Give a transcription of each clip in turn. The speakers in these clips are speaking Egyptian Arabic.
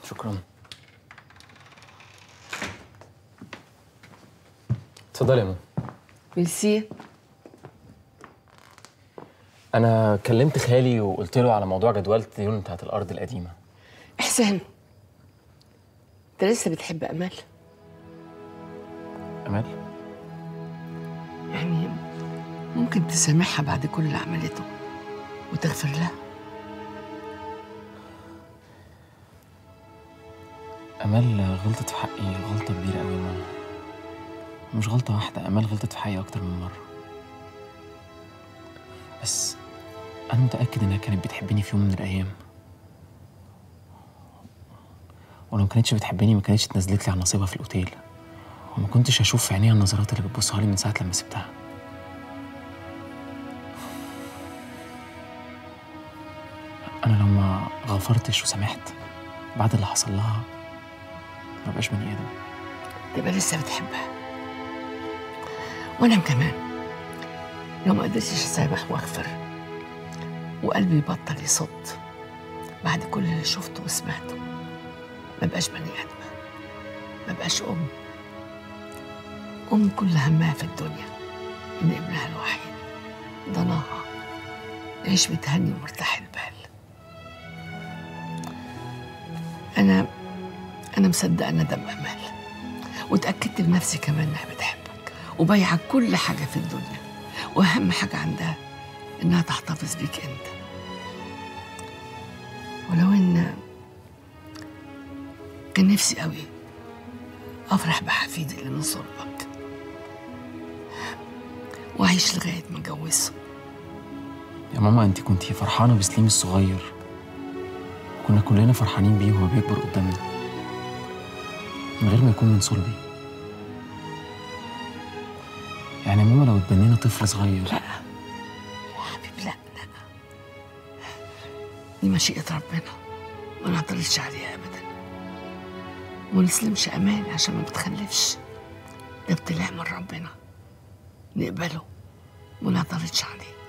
شكرا اتفضلي يا ماما ميرسي انا كلمت خالي وقلت له على موضوع جدولة الديون بتاعت الارض القديمه احسان انت لسه بتحب امال امال يعني ممكن تسامحها بعد كل اللي عملته وتغفر لها امال غلطت في حقي غلطه كبيره قوي يا ماما مش غلطه واحده امال غلطت في حقي اكتر من مره بس انا متاكد انها كانت بتحبني في يوم من الايام ولو ما كانتش بتحبني ما كانتش اتنزلت لي على نصيبها في الاوتيل وما كنتش اشوف في عينيها النظرات اللي بتبصها لي من ساعه لما سبتها انا لو ما غفرتش وسامحت بعد اللي حصل لها ما بقاش بني ادم تبقى لسه بتحبها وانا كمان لو ما قدرتش اسامح واغفر وقلبي يبطل يصد بعد كل اللي شفته وسمعته ما بقاش بني ادمه ما بقاش ام ام كل همها في الدنيا ان ابنها الوحيد ضناها يعيش متهني ومرتاح البال انا انا مصدقه ندم امال واتاكدت بنفسي كمان انها بتحبك وبايعه كل حاجه في الدنيا واهم حاجه عندها انها تحتفظ بيك انت ولو ان كان نفسي قوي افرح بحفيدي اللي من صلبك واعيش لغايه ما اتجوزه يا ماما انت كنتي فرحانه بسليم الصغير كنا كلنا فرحانين بيه وهو بيكبر قدامنا من غير ما يكون من صلبي يعني يا ماما لو اتبنينا طفل صغير لا يا حبيبي لا لا دي مشيئة ربنا ما نعترضش عليها أبدا وما نسلمش أمان عشان ما بتخلفش ده ابتلاء من ربنا نقبله وما نعترضش عليه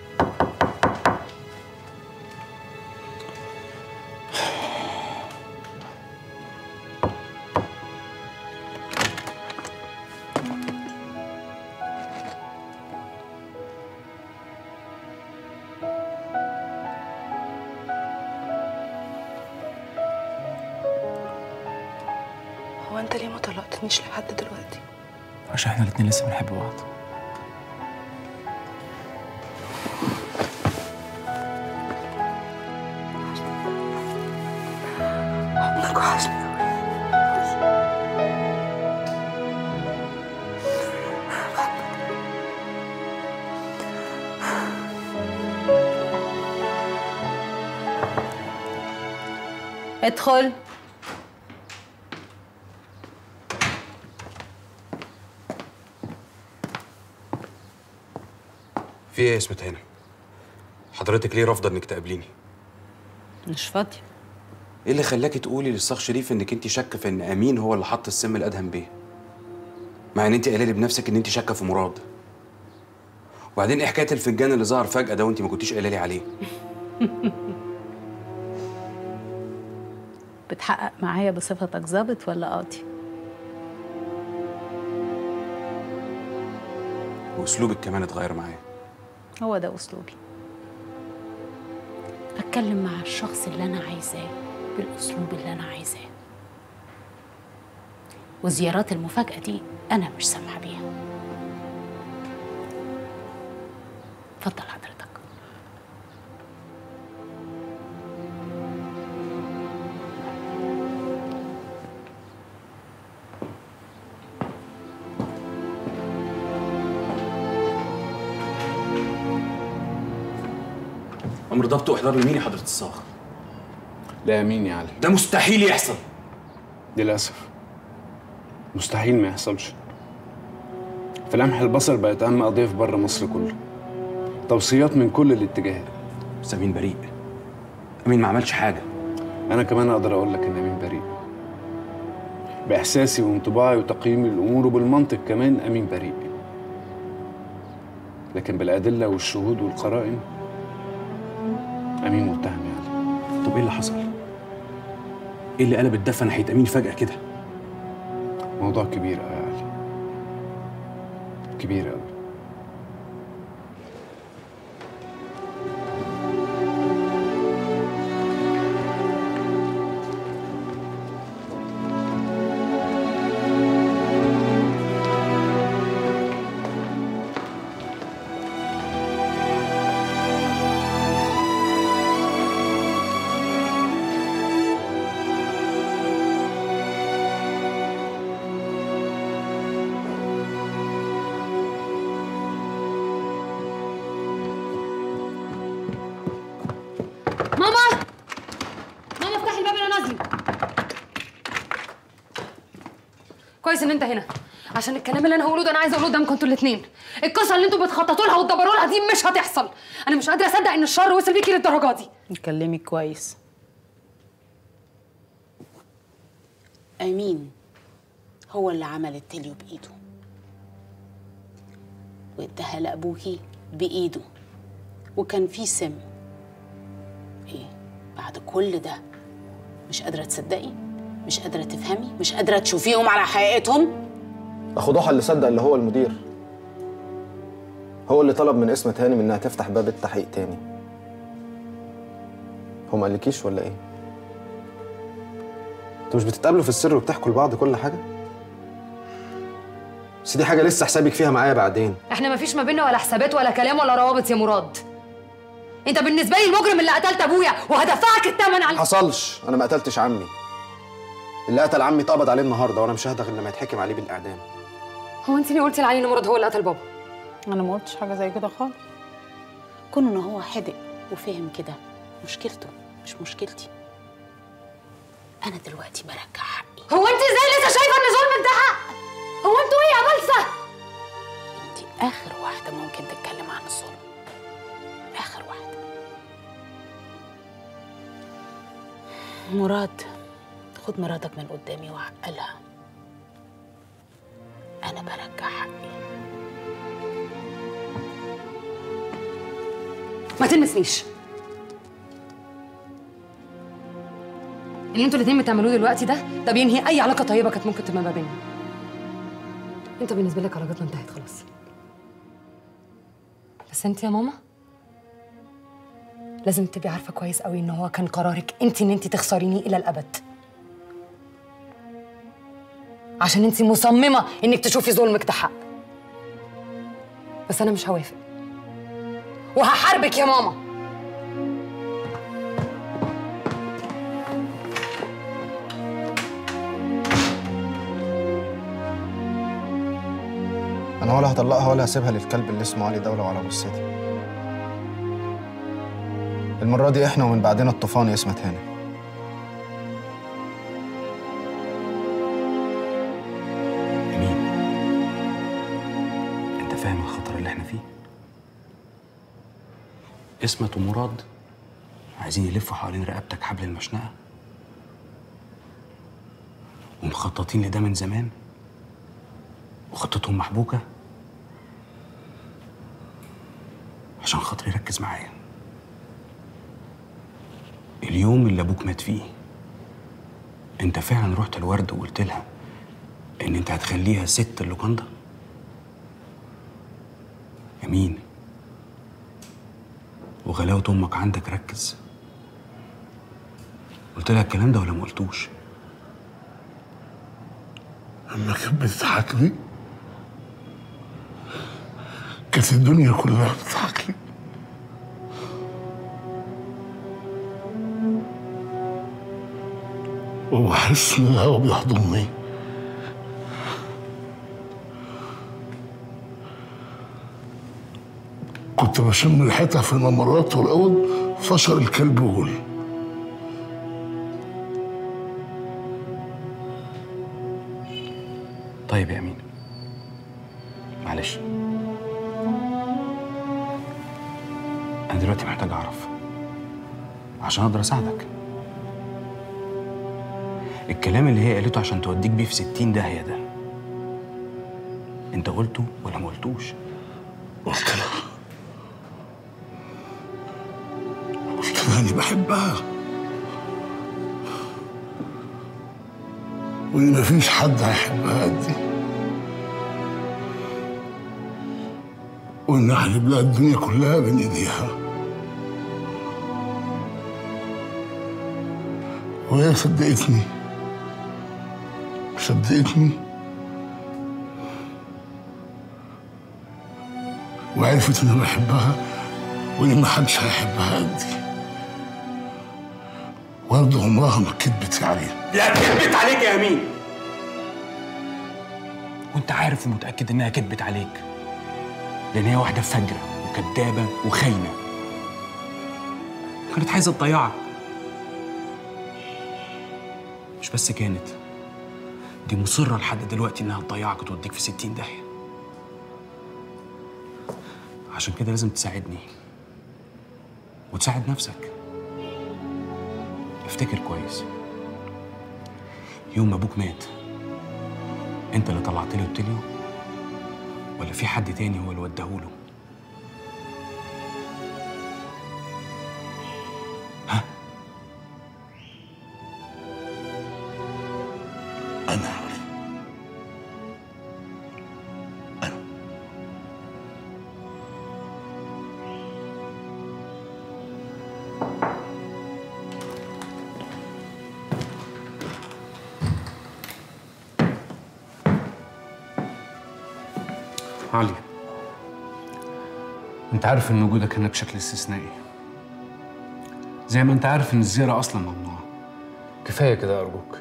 هو انت ليه ما طلقتنيش لحد دلوقتي عشان احنا الاتنين لسه بنحب بعض حضنك وحشني ادخل في ايه يا اسمة هنا؟ حضرتك ليه رافضة انك تقابليني؟ مش فاضية ايه اللي خلاكي تقولي للصاغ شريف انك انت شاكة في ان امين هو اللي حط السم الادهم بيه؟ مع ان انت قايله لي بنفسك ان انت شاكة في مراد. وبعدين ايه حكاية الفنجان اللي ظهر فجأة ده وانت ما كنتيش قايله لي عليه؟ بتحقق معايا بصفتك ظابط ولا قاضي واسلوبك كمان اتغير معايا. هو ده اسلوبي بتكلم مع الشخص اللي انا عايزاه بالاسلوب اللي انا عايزاه وزيارات المفاجأة دي أنا مش سامحة بيها اتفضل حضرتك امر ضبط واحضار لمين يا حضرة الصاغ؟ لا مين يا علي ده مستحيل يحصل. للأسف مستحيل ما يحصلش في لمح البصر بقت أهم قضية في بره مصر كله توصيات من كل الاتجاهات بس امين بريء. امين ما عملش حاجة. أنا كمان أقدر أقول لك إن أمين بريء بإحساسي وانطباعي وتقييمي للأمور وبالمنطق كمان أمين بريء لكن بالأدلة والشهود والقرائن أمين متهم يا علي طب ايه اللي حصل؟ ايه اللي قلب الدفه ناحيه امين فجاه كده موضوع كبير قوي يا علي كبير قوي ماما ماما افتحي الباب انا نازله كويس ان انت هنا عشان الكلام اللي انا هقوله ده انا عايزه اقوله قدامكم انتوا الاثنين القصه اللي انتوا بتخططوا لها وتدبروا لها دي مش هتحصل انا مش قادره اصدق ان الشر وصل بيكي للدرجه دي اتكلمي كويس أمين هو اللي عمل التليو بإيده واداها لأبوكي بإيده وكان فيه سم إيه بعد كل ده مش قادرة تصدقي مش قادرة تفهمي مش قادرة تشوفيهم على حقيقتهم اخو ضحى اللي صدق اللي هو المدير هو اللي طلب من اسمة هانم انها تفتح باب التحقيق تاني هو ما قالكيش ولا ايه انتوا مش بتتقابلوا في السر وبتحكوا لبعض كل حاجه بس دي حاجه لسه حسابك فيها معايا بعدين احنا مفيش ما بينا ولا حسابات ولا كلام ولا روابط يا مراد انت بالنسبه لي المجرم اللي قتلت ابويا وهدفعك الثمن على حصلش انا ما قتلتش عمي اللي قتل عمي اتقبض عليه النهارده وانا مش ههدى غير لما يتحكم عليه بالاعدام هو انت ليه قلتي لعلي ان مراد هو اللي قتل بابا أنا ما قلتش حاجة زي كده خالص كون إن هو حدق وفهم كده مشكلته مش مشكلتي أنا دلوقتي برجع حقي هو انت ازاي لسه شايفه ان ظلمك ده حق هو انتوا ايه يا بلسه انت اخر واحده ممكن تتكلم عن الظلم اخر واحده مراد خد مراتك من قدامي وعقلها انا برجع حقي ما تلمسنيش اللي انتوا الاتنين بتعملوه دلوقتي ده ده بينهي اي علاقه طيبه كانت ممكن تبقى ما بيننا انت بالنسبه لك علاقتنا انتهت خلاص بس انت يا ماما لازم تبقي عارفه كويس قوي ان هو كان قرارك انت ان انت تخسريني الى الابد عشان انت مصممه انك تشوفي ظلمك ده حق بس انا مش هوافق وهحاربك يا ماما انا ولا هطلقها ولا هسيبها للكلب اللي اسمه علي دوله وعلى جثتي المره دي احنا ومن بعدنا الطوفان يا اسمة هانم امين انت فاهم الخطر اللي احنا فيه اسمة ومراد عايزين يلفوا حوالين رقبتك حبل المشنقة ومخططين لده من زمان وخطتهم محبوكة عشان خاطري ركز معايا اليوم اللي ابوك مات فيه انت فعلا رحت الورد وقلت لها ان انت هتخليها ست اللوكاندا يمين وغلاوة امك عندك ركز قلت لها الكلام ده ولا ما قلتوش لما كانت بتضحك لي كانت الدنيا كلها بتضحك لي وبحس ان الهوا بيحضني كنت بشم ريحتها في الممرات والاول فشر الكلب وقول طيب يا امين معلش انا دلوقتي محتاج اعرف عشان اقدر اساعدك الكلام اللي هي قالته عشان توديك بيه في ستين داهية ده انت قلته ولا ما قلتوش قلت لها قلت لها اني بحبها وإن مفيش حد هيحبها قدي وإن هجيب لها الدنيا كلها بين إيديها وهي صدقتني صدقتني وعرفت إني بحبها وإن محدش هيحبها قدي برضه عمرها ما كدبت عليها يا كدبت عليك يا امين وانت عارف ومتاكد انها كدبت عليك لان هي واحده فجره وكدابه وخاينه كانت عايزه تضيعك مش بس كانت دي مصره لحد دلوقتي انها تضيعك وتوديك في ستين داهيه عشان كده لازم تساعدني وتساعد نفسك افتكر كويس يوم ما ابوك مات انت اللي طلعت له التليو ولا في حد تاني هو اللي وداهوله أنا عارف علي انت عارف ان وجودك هنا بشكل استثنائي زي ما انت عارف ان الزيارة اصلا ممنوعة كفاية كده ارجوك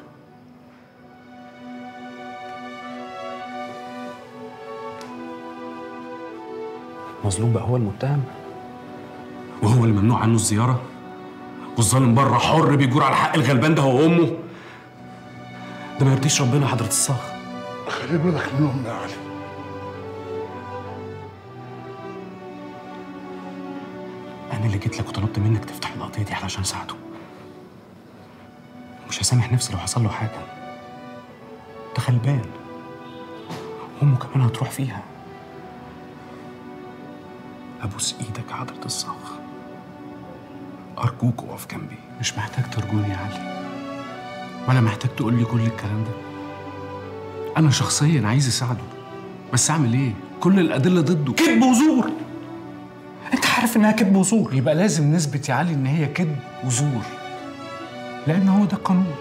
مظلوم بقى هو المتهم وهو اللي ممنوع عنه الزياره والظالم بره حر بيجور على حق الغلبان ده هو امه ده ما يرضيش ربنا حضره الصاغ خلي بالك منهم يا علي انا اللي جيت لك وطلبت منك تفتح القضيه دي علشان اساعده مش هسامح نفسي لو حصل له حاجه ده غلبان امه كمان هتروح فيها ابوس ايدك يا حضره الصاغ ارجوك اقف جنبي مش محتاج ترجوني يا علي ولا محتاج تقول لي كل الكلام ده انا شخصيا عايز اساعده بس اعمل ايه كل الادله ضده كذب وزور انت عارف انها كذب وزور يبقى لازم نثبت يا علي ان هي كذب وزور لان هو ده القانون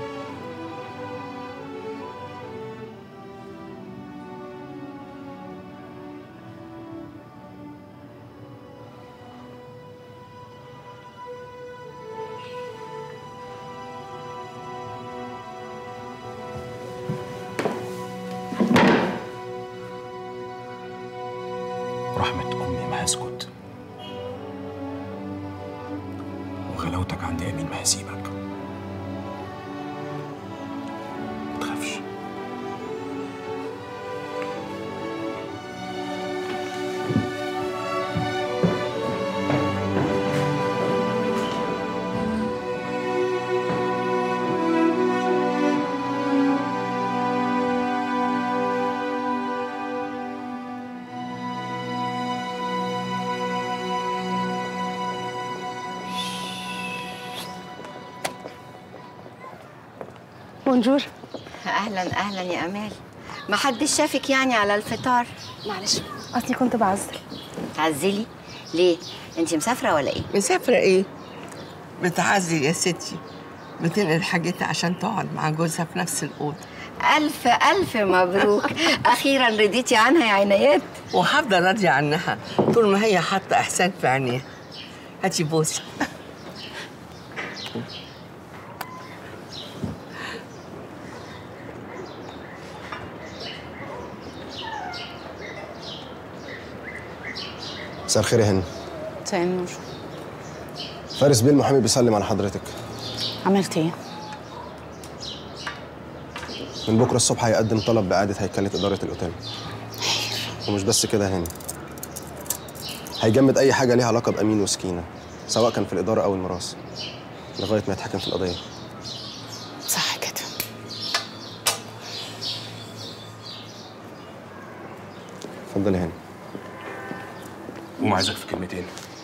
رحمة أمي ما هسكت وغلاوتك عند يمين ما هسيبك ما تخافش بونجور اهلا اهلا يا امال ما حدش شافك يعني على الفطار معلش اصلي كنت بعزل تعزلي ليه انت مسافره ولا ايه مسافرة إيه؟ بتعزي يا ستي بتنقل حاجتها عشان تقعد مع جوزها في نفس الأوضة الف الف مبروك اخيرا رضيتي عنها يا عنايات وهفضل راضية عنها طول ما هي حاطة إحسان في عينيها هاتي بوسة مساء الخير يا هند مساء النور فارس بيه المحامي بيسلم على حضرتك عملت ايه؟ من بكره الصبح هيقدم طلب باعاده هيكله اداره الاوتيل ومش بس كده يا هند هيجمد اي حاجه ليها علاقه بامين وسكينه سواء كان في الاداره او الميراث لغايه ما يتحكم في القضيه صح كده اتفضل يا هند قوم عايزك في كلمتين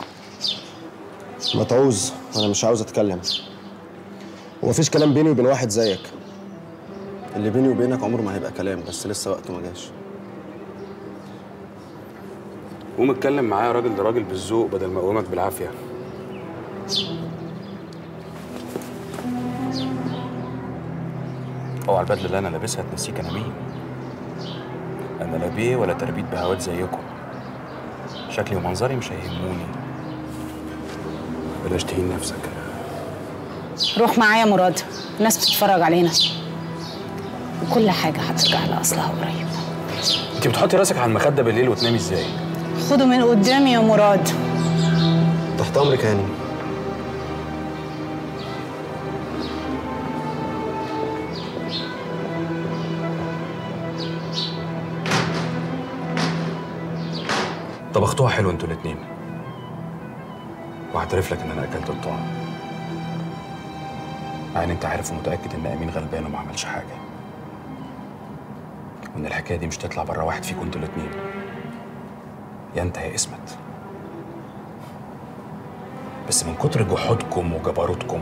ما تعوز انا مش عاوز اتكلم ومفيش كلام بيني وبين واحد زيك اللي بيني وبينك عمره ما هيبقى كلام بس لسه وقته ما جاش قوم اتكلم معايا راجل لراجل بالذوق بدل ما اقومك بالعافيه اوعى البدله اللي انا لابسها تنسيك انا مين انا لا بيه ولا تربيت بهوات زيكم شكلي ومنظري مش هيهموني بلاش تهين نفسك روح معايا يا مراد الناس بتتفرج علينا وكل حاجة هترجع لأصلها قريب انت بتحطي راسك على المخده بالليل وتنامي ازاي خده من قدامي يا مراد تحت امرك يا هاني طبختوها حلو انتوا الاتنين واعترف لك ان انا اكلت الطعم مع ان انت عارف ومتاكد ان امين غلبان وما عملش حاجه وان الحكايه دي مش تطلع بره واحد فيكم انتوا الاتنين يا انت يا اسمت بس من كتر جحودكم وجبروتكم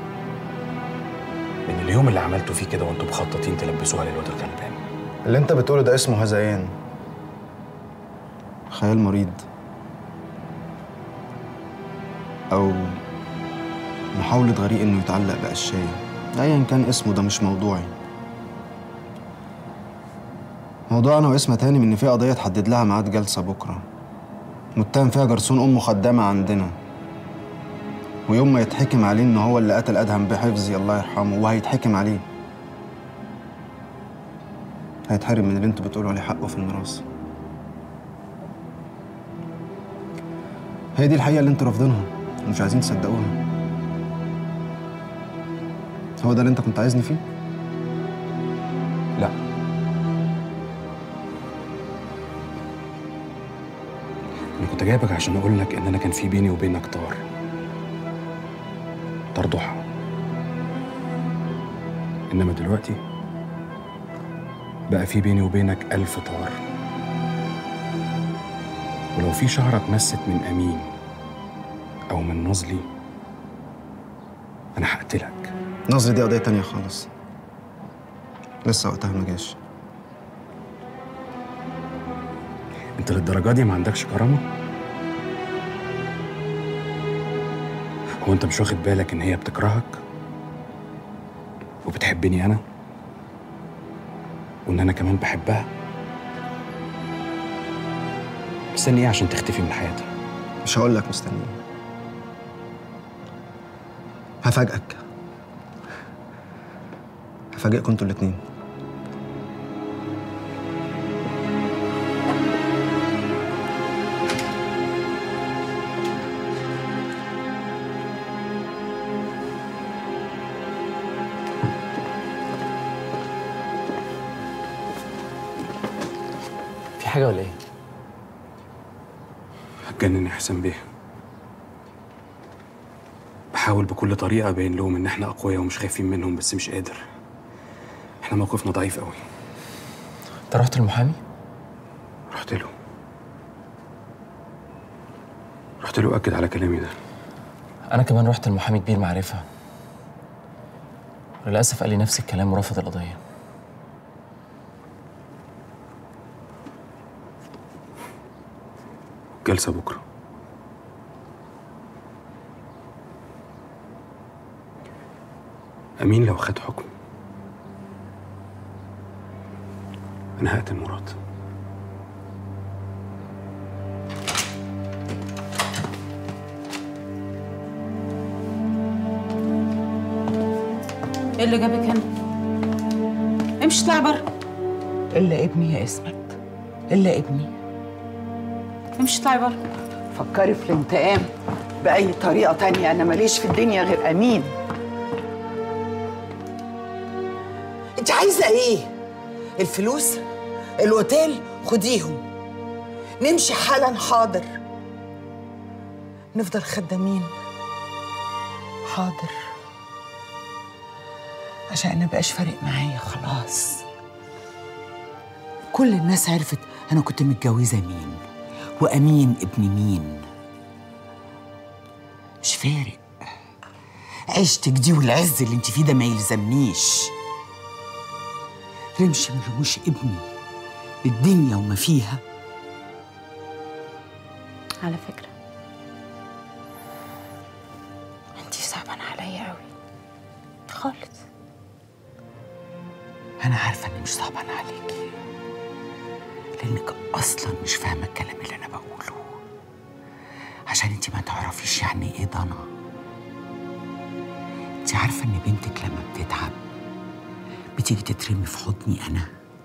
من اليوم اللي عملتوا فيه كده وانتوا مخططين تلبسوها للواد الغلبان اللي انت بتقوله ده اسمه هذيان خيال مريض او محاولة غريق انه يتعلق بقشاية ايا كان اسمه ده مش موضوعي موضوعنا واسمها تاني من ان في قضية تحدد لها ميعاد جلسة بكرة متهم فيها جرسون امه خدامة عندنا ويوم ما يتحكم عليه ان هو اللي قتل ادهم بحفظي الله يرحمه وهيتحكم عليه هيتحرم من اللي انتوا بتقولوا عليه حقه في الميراث هي دي الحقيقة اللي انتوا رافضينها ومش عايزين تصدقوها هو ده اللي انت كنت عايزني فيه؟ لا انا كنت جايبك عشان اقول لك ان انا كان في بيني وبينك طار طار ضحى انما دلوقتي بقى في بيني وبينك ألف طار ولو في شعرة اتمست من أمين أو من نظلي أنا هقتلك نظري دي قضية تانية خالص لسه وقتها ما جاش أنت للدرجة دي ما عندكش كرامة؟ هو أنت مش واخد بالك إن هي بتكرهك؟ وبتحبني أنا؟ وإن أنا كمان بحبها؟ مستني إيه عشان تختفي من حياتها؟ مش هقول لك مستني هفاجئك هفاجئكم انتوا الاتنين في حاجه ولا ايه هتجنن يا حسام بيه بحاول بكل طريقة أبين لهم إن إحنا أقوياء ومش خايفين منهم بس مش قادر إحنا موقفنا ضعيف قوي انت رحت المحامي رحت له رحت له أكد على كلامي ده انا كمان رحت المحامي كبير معرفه للاسف قال لي نفس الكلام ورفض القضيه جلسة بكرة أمين لو خد حكم أنا هقتل مراد ايه اللي جابك هنا؟ امشي اطلعي بره إلا ابني يا اسمت إلا ابني امشي اطلعي بره فكري في الانتقام بأي طريقة تانية أنا ماليش في الدنيا غير أمين انت عايزه ايه الفلوس الاوتيل خديهم نمشي حالا حاضر نفضل خدامين حاضر عشان ما بقاش فارق معايا خلاص كل الناس عرفت انا كنت متجوزه مين وامين ابن مين مش فارق عيشتك دي والعز اللي انت فيه ده ما يلزمنيش رمش من رموش ابني الدنيا وما فيها على فكرة انتي صعبانة عليا قوي خالص أنا عارفة إني مش صعبان عليكي لأنك أصلا مش فاهمة الكلام اللي أنا بقوله عشان أنت ما تعرفيش يعني إيه ضنا أنت عارفة إن بنتك لما بتتعب بتيجي تترمي في حضني أنا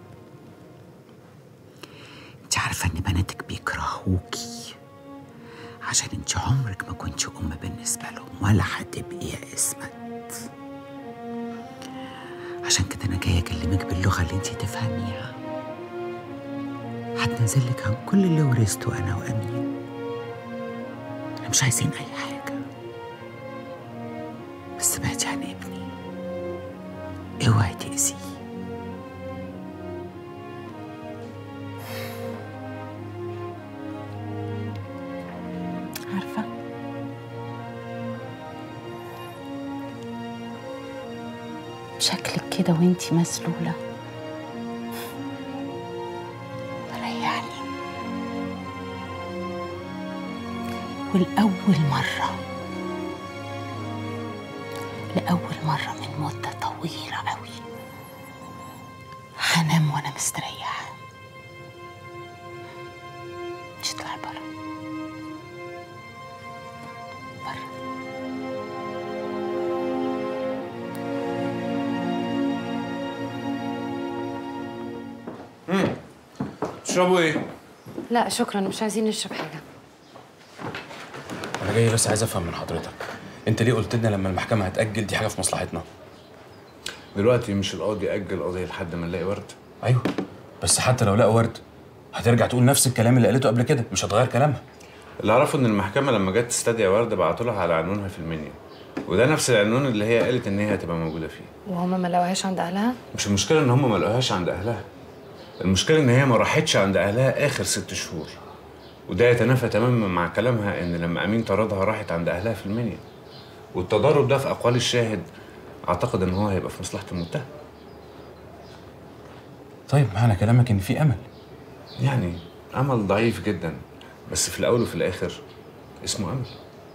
أنت عارفة إن بناتك بيكرهوكي عشان أنت عمرك ما كنتي أم بالنسبة لهم ولا هتبقي يا إسمت عشان كده أنا جاية أكلمك باللغة اللي أنت تفهميها هتنزل لك عن كل اللي ورثته أنا وأمين احنا مش عايزين أي حاجة بس بعدي عن ابني اوعي تأذيه عارفة شكلك كده وانتي مسلولة مريحني والأول مرة لأول مرة من مدة طويلة قوي هنام وأنا مستريحة مش طلع برا تشربوا ايه؟ لا شكرا مش عايزين نشرب حاجه انا جاي بس عايز افهم من حضرتك انت ليه قلت لنا لما المحكمه هتاجل دي حاجه في مصلحتنا دلوقتي مش القاضي اجل القضيه لحد ما نلاقي ورد ايوه بس حتى لو لقى ورد هترجع تقول نفس الكلام اللي قالته قبل كده مش هتغير كلامها اللي اعرفه ان المحكمه لما جت تستدعي ورده بعتوا لها على عنوانها في المنيا وده نفس العنوان اللي هي قالت ان هي هتبقى موجوده فيه وهما ما لقوهاش عند اهلها مش المشكله ان هم ما لقوهاش عند اهلها المشكله ان هي ما راحتش عند اهلها اخر ست شهور وده يتنافى تماما مع كلامها ان لما امين طردها راحت عند اهلها في المنيا والتضارب ده في اقوال الشاهد اعتقد ان هو هيبقى في مصلحه المتهم طيب معنى كلامك ان في امل يعني امل ضعيف جدا بس في الاول وفي الاخر اسمه امل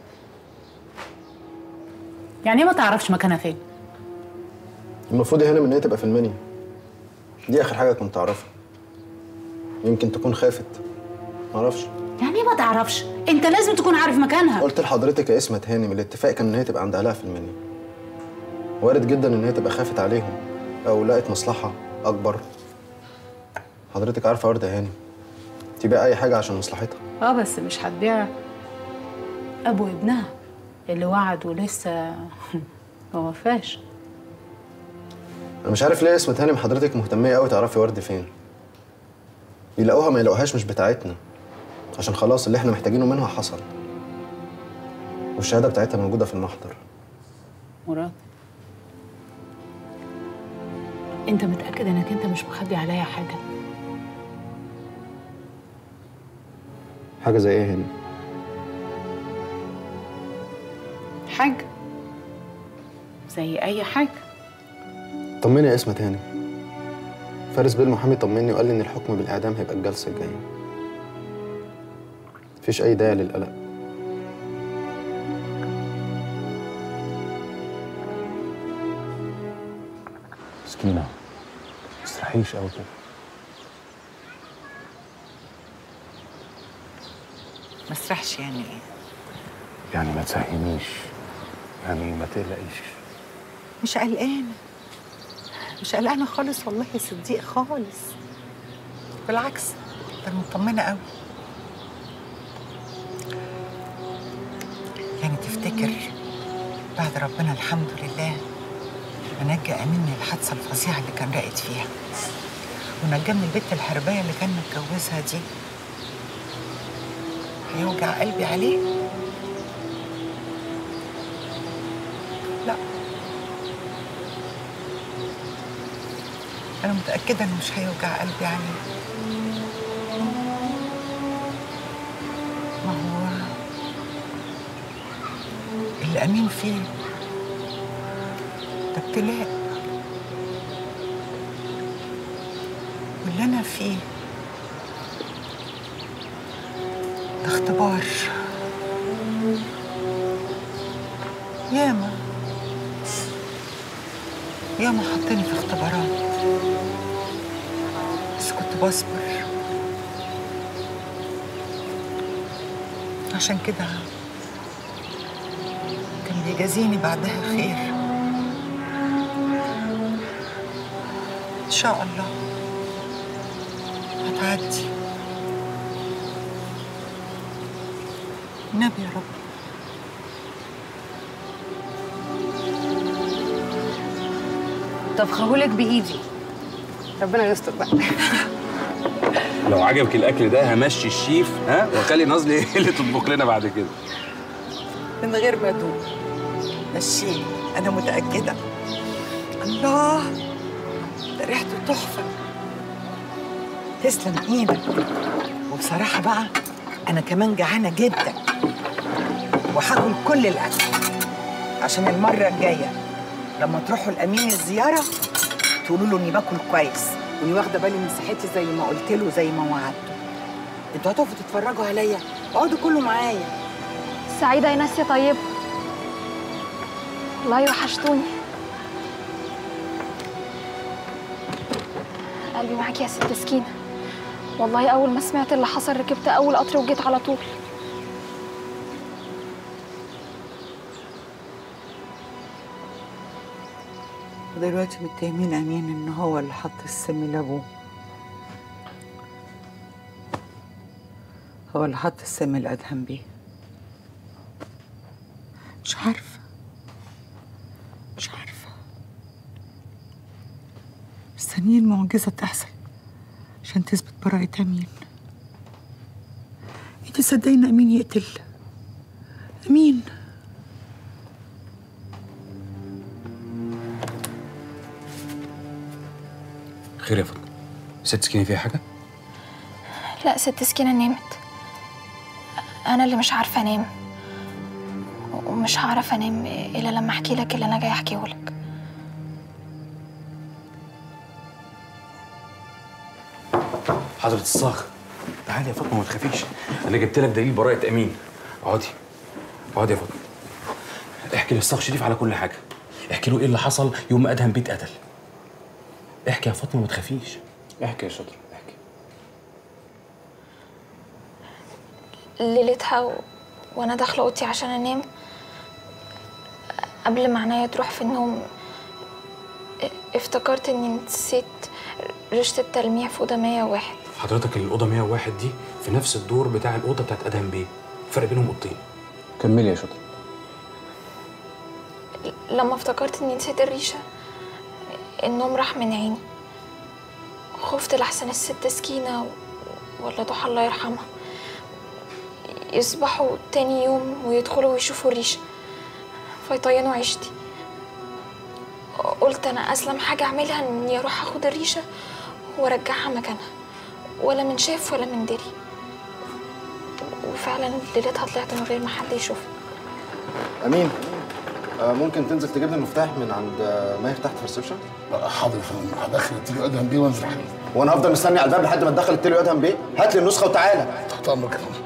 يعني ايه ما تعرفش مكانها فين المفروض يا هانم ان هي تبقى في المنيا دي اخر حاجه كنت اعرفها يمكن تكون خافت معرفش يعني ايه ما تعرفش انت لازم تكون عارف مكانها قلت لحضرتك يا اسمة هانم الاتفاق كان ان هي تبقى عند اهلها في المنيا وارد جدا ان هي تبقى خافت عليهم او لقت مصلحه اكبر حضرتك عارفه ورده يا هانم تبيع اي حاجه عشان مصلحتها اه بس مش هتبيع ابو ابنها اللي وعد ولسه ما وفاش انا مش عارف ليه يا اسمة هانم حضرتك مهتميه قوي تعرفي ورد فين يلاقوها ما يلاقوهاش مش بتاعتنا عشان خلاص اللي احنا محتاجينه منها حصل والشهاده بتاعتها موجوده في المحضر مراد انت متاكد انك انت مش مخبي عليا حاجه حاجه زي ايه هانم حاجه زي اي حاجه طمني يا اسمة هانم فارس بيه المحامي طمني وقال لي ان الحكم بالاعدام هيبقى الجلسه الجايه مفيش اي داعي للقلق مسكينه ما تستريحيش قوي كده ما اسرحش يعني ايه يعني ما تساهميش يعني ما تقلقيش مش قلقانه مش قلقانه خالص والله يا صديق خالص بالعكس ده أنا مطمنه قوي يعني تفتكر بعد ربنا الحمد لله ونجى امين من الحادثه الفظيعه اللي كان راقد فيها ونجاه من البت الحربايه اللي كان متجوزها دي هيوجع قلبي عليه لا انا متاكده انه مش هيوجع قلبي عليه ما هو اللي امين فيه ده ابتلاء فيه ده اختبار ياما ياما حطني في اختبارات بس كنت بصبر عشان كده كان بيجازيني بعدها خير ان شاء الله هتعدي النبي يا رب طبخهولك بايدي ربنا يستر بقى لو عجبك الاكل ده همشي الشيف ها واخلي نازلي هي اللي تطبخ لنا بعد كده من غير ما ادوق مشيني انا متاكده الله ده ريحته تحفه تسلم ايدك وبصراحه بقى انا كمان جعانه جدا وهاكل كل الاكل عشان المره الجايه لما تروحوا الامين الزياره تقولوا له اني باكل كويس واني واخده بالي من صحتي زي ما قلت له زي ما وعدته انتوا هتقفوا تتفرجوا عليا اقعدوا كلوا معايا سعيدة يا ناس يا طيبة والله وحشتوني قلبي معاكي يا ست سكينة والله أول ما سمعت اللي حصل ركبت أول قطر وجيت على طول ودلوقتي متهمين امين ان هو اللي حط السم لابوه هو اللي حط السم لادهم بيه مش عارفه مش عارفه مستنيين معجزه تحصل عشان تثبت براءة امين انت صدقين امين يقتل امين خير يا فاطمه ست سكينه فيها حاجه لا ست سكينة نامت أنا اللي مش عارفة أنام ومش هعرف أنام إلا لما أحكي لك اللي أنا جاي أحكيه لك حضرة الصاغ تعالي يا فاطمه ما تخافيش انا جبت لك دليل براءة امين اقعدي اقعدي يا فاطمه احكي للصاغ شريف على كل حاجه احكي له ايه اللي حصل يوم ما ادهم بيت قتل احكي يا فاطمه ما تخافيش احكي يا شاطر احكي ليلتها و... وأنا داخلة أوضتي عشان أنام قبل ما عينيا تروح في النوم افتكرت إني نسيت ريشة التلميع في أوضة 101 حضرتك الاوضه 101 دي في نفس الدور بتاع الاوضه بتاعت ادهم بيه فرق بينهم اوضتين كملي يا شاطر لما افتكرت اني نسيت الريشه النوم راح من عيني خفت لحسن الست سكينة ولا ضحى الله يرحمها يصبحوا تاني يوم ويدخلوا ويشوفوا الريشة فيطينوا عيشتي قلت أنا أسلم حاجة أعملها إني أروح أخد الريشة وأرجعها مكانها ولا من شاف ولا من دري وفعلا ليلتها طلعت من غير ما حد يشوفني امين آه ممكن تنزل تجيب لي المفتاح من عند آه، ماهر تحت في الريسبشن لا حاضر يا فندم هدخل التيلي ادهم بيه وانزل حالا وانا هفضل مستني على الباب لحد ما تدخل التيلي ادهم بيه هات لي النسخه وتعالى تحت امرك يا فندم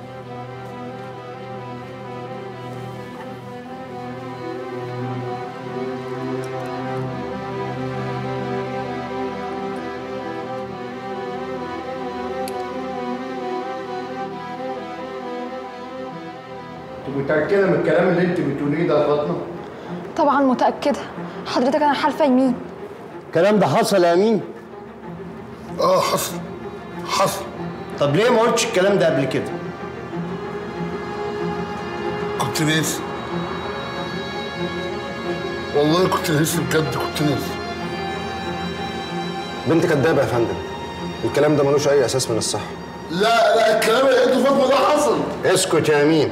انت متأكدة من الكلام اللي انت بتقوليه ده يا فاطمة؟ طبعا متأكدة حضرتك أنا حالفة يمين الكلام ده حصل يا امين؟ اه حصل حصل طب ليه ما قلتش الكلام ده قبل كده؟ كنت ناسي والله كنت ناسي بجد كنت ناسي بنت كدابه يا فندم الكلام ده ملوش اي اساس من الصحه لا لا الكلام اللي قلته فاطمه ده حصل اسكت يا امين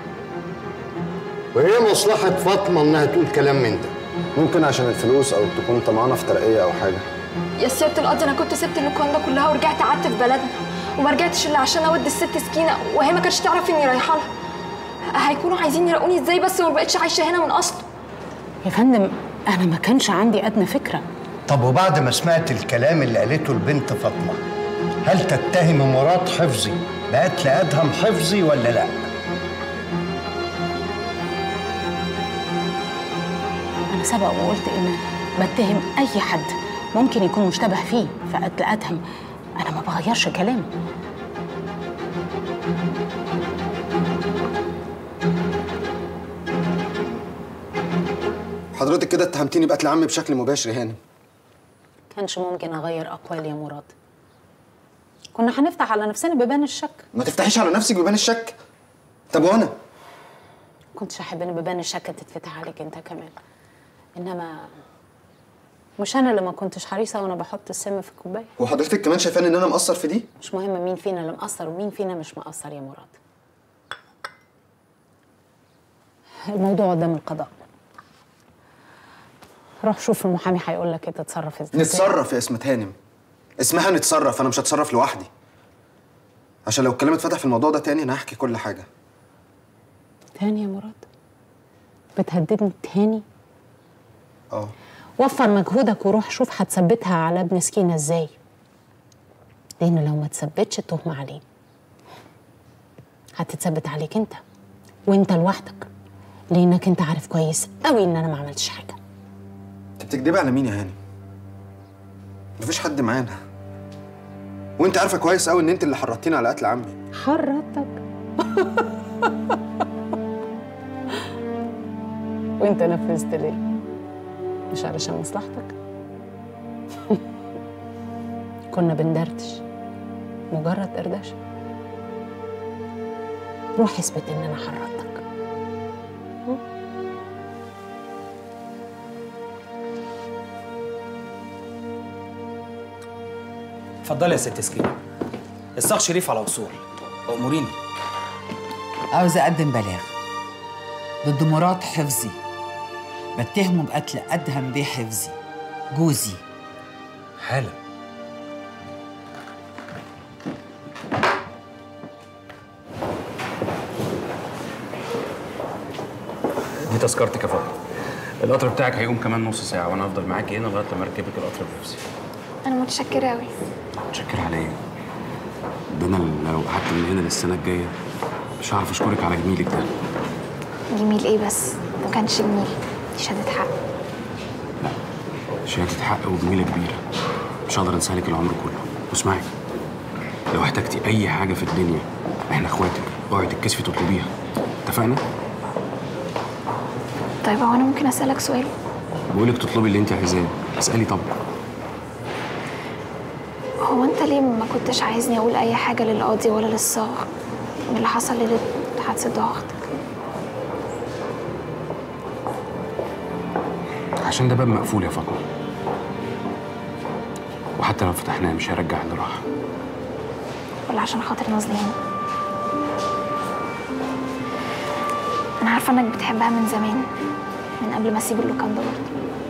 وهي مصلحة فاطمة انها تقول كلام من ده ممكن عشان الفلوس او تكون طمعانه في ترقيه او حاجه يا سيادة القاضي أنا كنت سبت اللوكاندا كلها ورجعت قعدت في بلدنا وما رجعتش إلا عشان أودي الست سكينة وهي ما كانتش تعرف إني رايحة لها هيكونوا عايزين يراقوني إزاي بس وما بقتش عايشة هنا من أصله يا فندم انا ما كانش عندي ادنى فكره طب وبعد ما سمعت الكلام اللي قالته البنت فاطمة هل تتهم مراد حفظي بقتل ادهم حفظي ولا لا انا سبق وقلت ان بتهم اي حد ممكن يكون مشتبه فيه في قتل ادهم انا ما بغيرش كلامي حضرتك كده اتهمتيني بقتل عمي بشكل مباشر يا هانم كانش ممكن اغير اقوالي يا مراد كنا هنفتح على نفسنا بيبان الشك ما تفتحيش على نفسك بيبان الشك طب وانا كنتش احب ان بيبان الشك تتفتح عليك انت كمان انما مش انا اللي ما كنتش حريصه وانا بحط السم في الكوبايه وحضرتك كمان شايفاني ان انا مقصر في دي مش مهم مين فينا اللي مقصر ومين فينا مش مقصر يا مراد الموضوع قدام القضاء روح شوف المحامي هيقول لك ايه تتصرف ازاي نتصرف يا اسمة هانم اسمها نتصرف انا مش هتصرف لوحدي عشان لو الكلام اتفتح في الموضوع ده تاني انا هحكي كل حاجه تاني يا مراد بتهددني تاني اه وفر مجهودك وروح شوف هتثبتها على ابن سكينة ازاي لان لو ما تثبتش التهمة عليه هتتثبت عليك انت وانت لوحدك لانك انت عارف كويس قوي ان انا ما عملتش حاجة انت بتكدبي على مين يا هانم مفيش حد معانا وانت عارفه كويس قوي ان انت اللي حرضتيني على قتل عمي حرتك وانت نفذت ليه مش علشان مصلحتك كنا بندردش مجرد دردشه روح اثبت ان انا حرضتك اتفضلي يا ست سكينة الصاغ شريف على وصول أموريني عاوز أقدم بلاغ ضد مراد حفظي بتهمه بقتل أدهم بيه حفظي جوزي حالا دي تذكرتك يا فاطمه القطر بتاعك هيقوم كمان نص ساعه وانا هفضل معاكي هنا لغايه لما اركبك القطر بنفسي انا متشكره قوي متشكر على ايه ده انا لو قعدت من هنا للسنه الجايه مش هعرف اشكرك على جميلك ده جميل ايه بس ما كانش جميل دي شهاده حق شهاده حق وجميله كبيره مش هقدر انساها لك العمر كله واسمعي لو احتجتي اي حاجه في الدنيا احنا اخواتك اوعي تتكسفي تطلبيها اتفقنا طيب هو انا ممكن اسالك سؤال بقولك تطلبي اللي انت عايزاه اسالي طبعا هو انت ليه ما كنتش عايزني اقول اي حاجه للقاضي ولا للصاغ من اللي حصل ليله حادثه ضغطك عشان ده باب مقفول يا فاطمه وحتى لو فتحناه مش هيرجع اللي راح ولا عشان خاطر نازلين انا عارفه انك بتحبها من زمان من قبل ما اسيب اللوكان ده برضه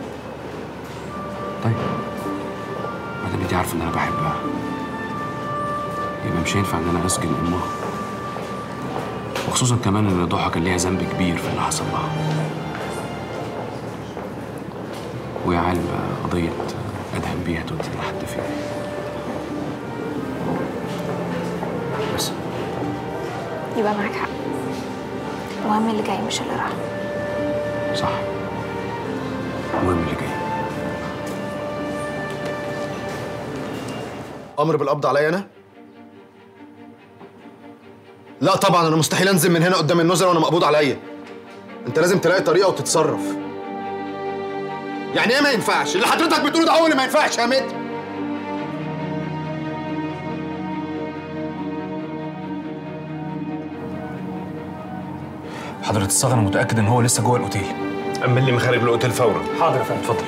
طيب ما دام انت عارفه ان انا بحبها يبقى مش هينفع ان انا اسجن امها وخصوصا كمان ان ضحى كان ليها ذنب كبير في اللي حصل لها ويا عالم بقى قضيه ادهم بيها تودي لحد فين بس يبقى معاك حق المهم اللي جاي مش اللي راح صح المهم اللي جاي امر بالقبض عليا انا لا طبعا انا مستحيل انزل من هنا قدام النظر وانا مقبوض عليا انت لازم تلاقي طريقه وتتصرف يعني ايه ما ينفعش اللي حضرتك بتقوله ده هو اللي ما ينفعش يا متر حضرة الصاغ انا متاكد ان هو لسه جوه الاوتيل امن لي مخارج الاوتيل فورا حاضر يا فندم اتفضل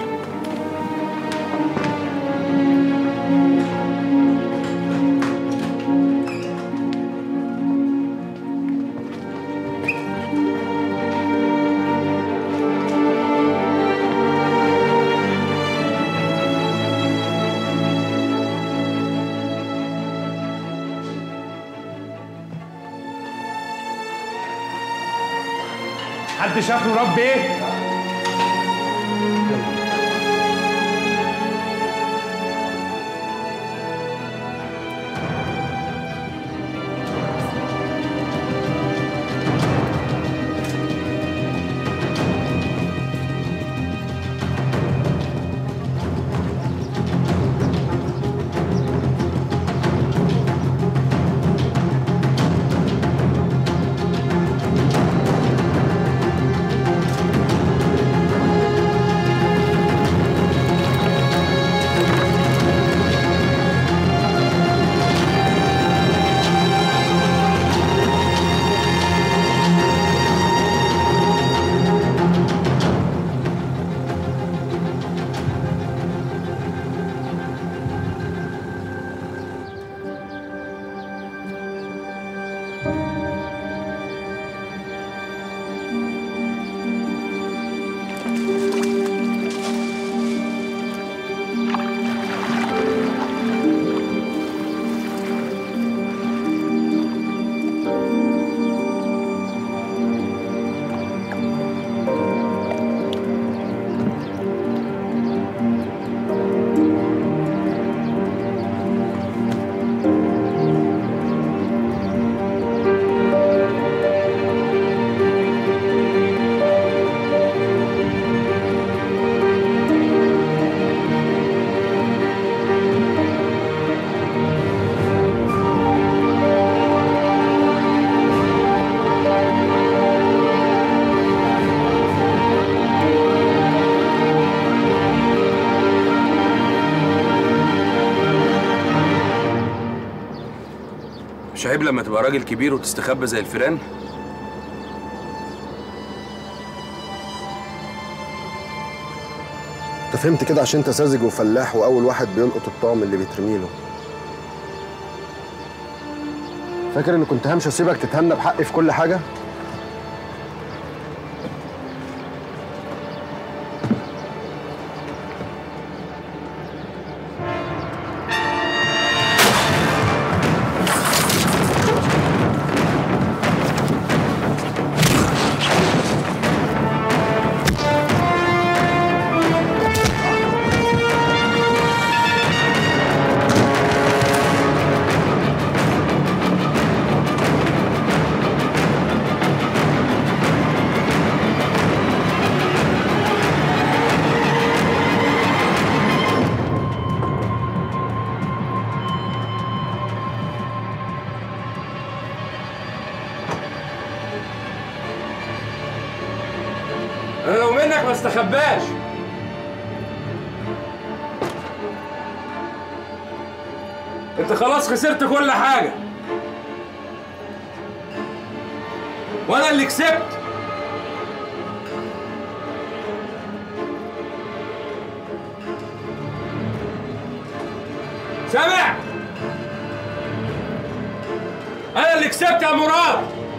حد شاف مراد بيه؟ مش عيب لما تبقى راجل كبير وتستخبى زي الفيران انت فهمت كده عشان انت ساذج وفلاح واول واحد بيلقط الطعم اللي بيترميله فاكر اني كنت همشي اسيبك تتهنى بحقي في كل حاجه انا لو منك ما استخباش انت خلاص خسرت كل حاجه وانا اللي كسبت سامع انا اللي كسبت يا مراد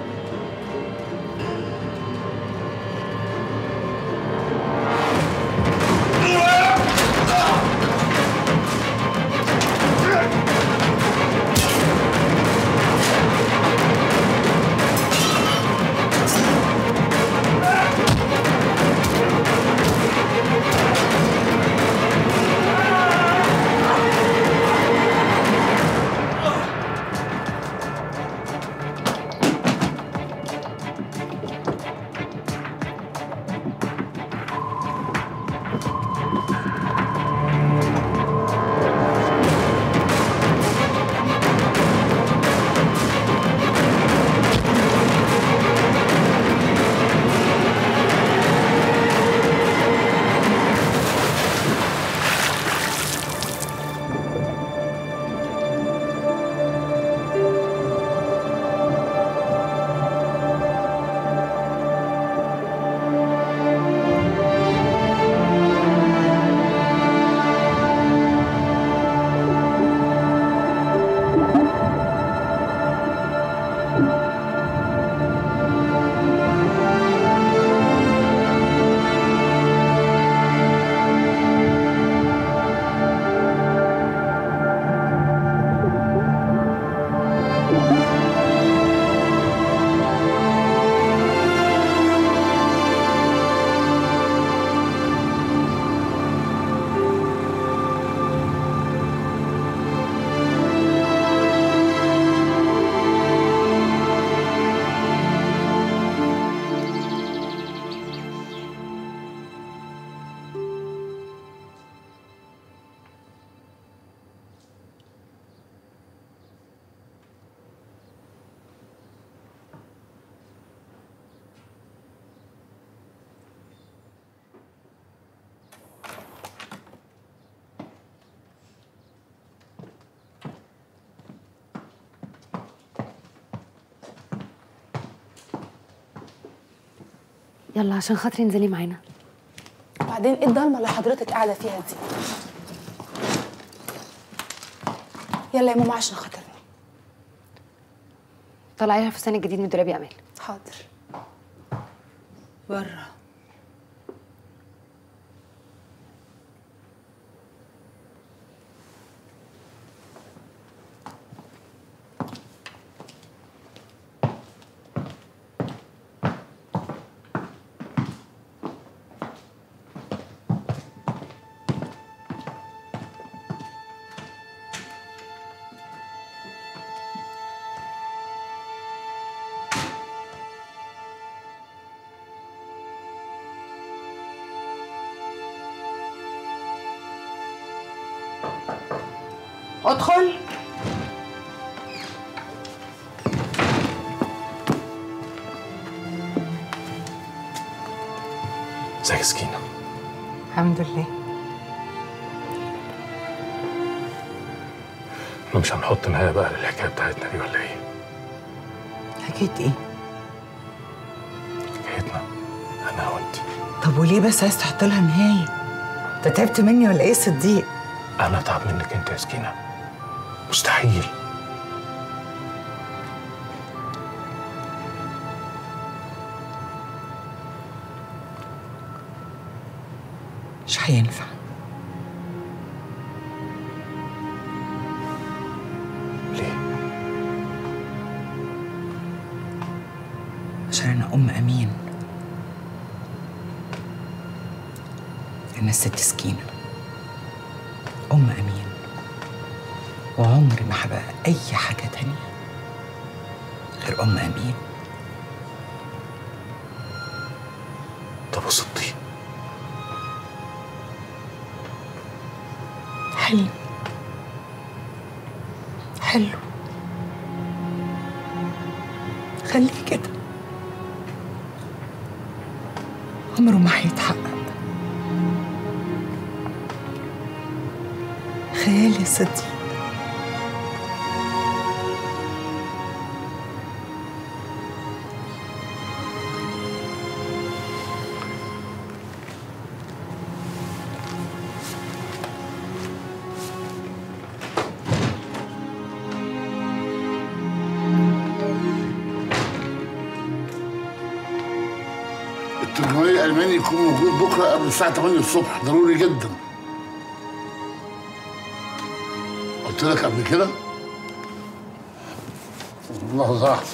يلا عشان خاطري انزلي معانا وبعدين ايه الضلمه اللي حضرتك قاعده فيها دي يلا يا ماما عشان خاطرنا طلعي لها الفستان الجديد من دولاب يا امال حاضر بره ادخل ازيك يا سكينة الحمد لله احنا مش هنحط نهاية بقى للحكاية بتاعتنا دي ولا ايه؟ حكايه ايه حكايتنا انا وانت طب وليه بس عايز تحط لها نهايه انت تعبت مني ولا ايه يا صديق انا اتعب منك انت يا سكينه مستحيل مش هينفع ليه عشان انا ام امين انا الست سكينه ام امين وعمري ما هبقى اي حاجه تانية غير ام امين طب وصدي حلو حلو خليه كده عمره ما هيتحقق خيال يا صديق التليفون الالماني يكون موجود بكره قبل الساعه 8 الصبح ضروري جدا قلت لك قبل كده لحظه واحده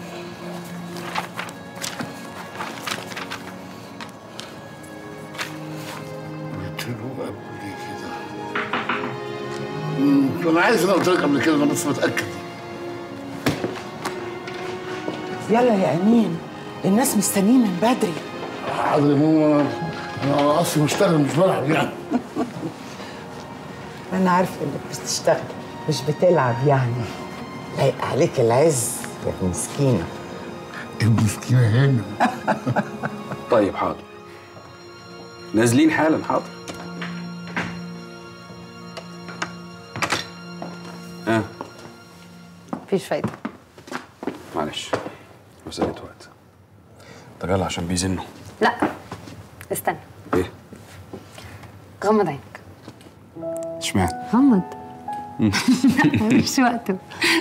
قلت له قبل كده مم، انا عايز انا قلت لك قبل كده انا بس بتاكد يلا يا امين الناس مستنيين من بدري حاضر يا ماما انا اصلي بشتغل مش بلعب يعني انا عارفه انك بتشتغل مش بتلعب يعني لايق عليك العز يا مسكينه المسكينه هانم طيب حاضر نازلين حالا حاضر ها مفيش فايده معلش مسألة وقت طب يلا عشان بيزنوا لا استنى ايه غمض عينك اشمعنى غمض مفيش وقت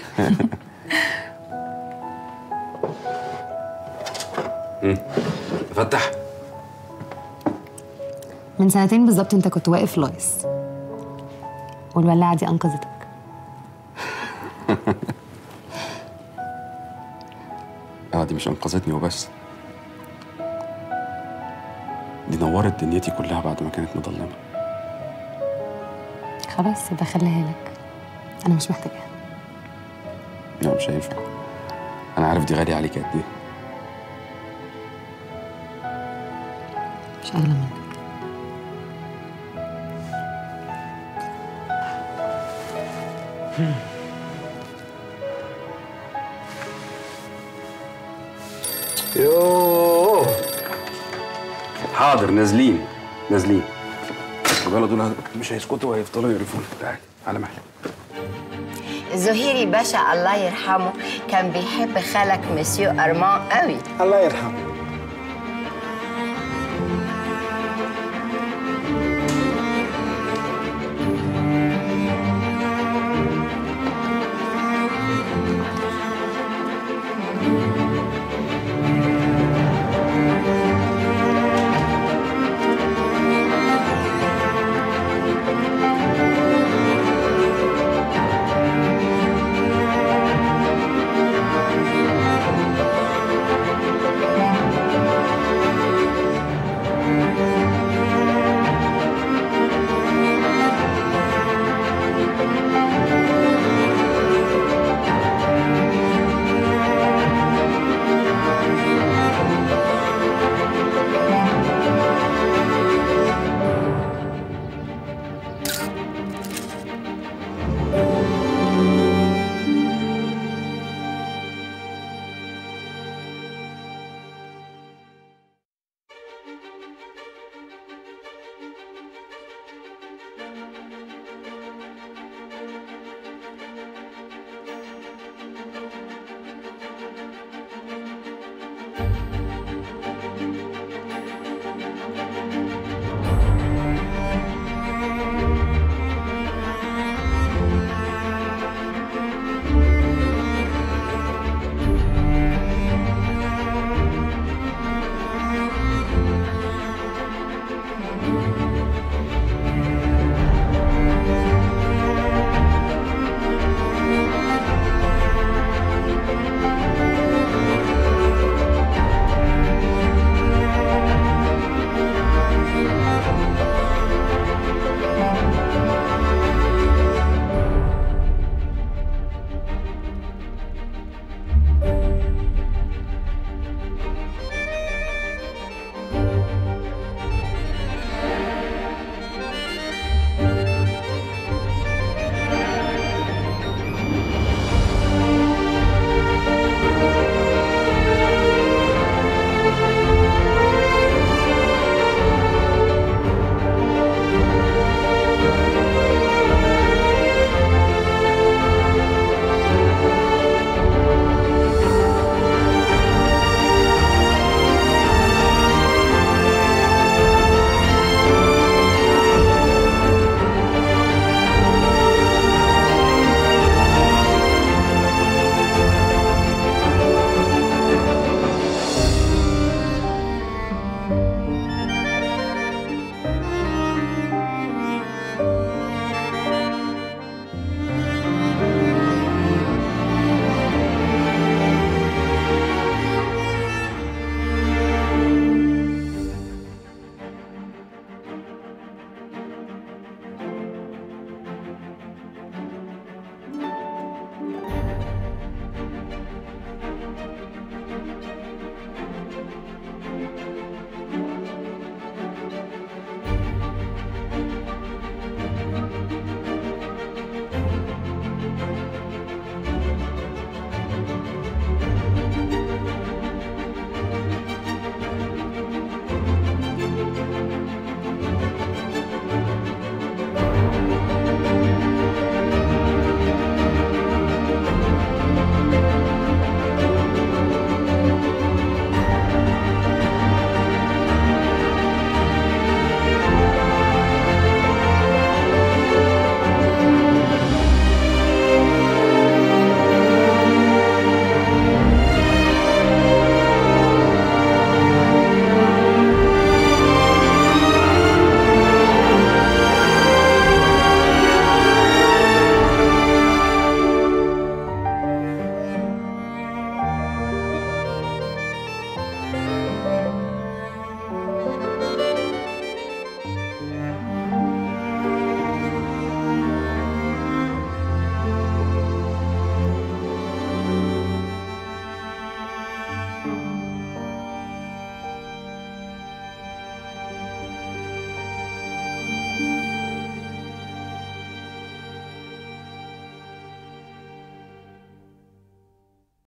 مم. فتح من سنتين بالظبط انت كنت واقف لايس والولاعه دي انقذتك اه دي مش انقذتني وبس دي نورت دنيتي كلها بعد ما كانت مظلمه خلاص يبقى خليها لك انا مش محتاجاها لا مش هينفع انا عارف دي غاليه عليك قد ايه مش اغلى منك يوه حاضر نازلين نازلين الولد دول مش هيسكتوا وهيفضلوا يقرفوني تعالي على مهلك زهيري باشا الله يرحمه كان بيحب خالك مسيو أرمان قوي الله يرحمه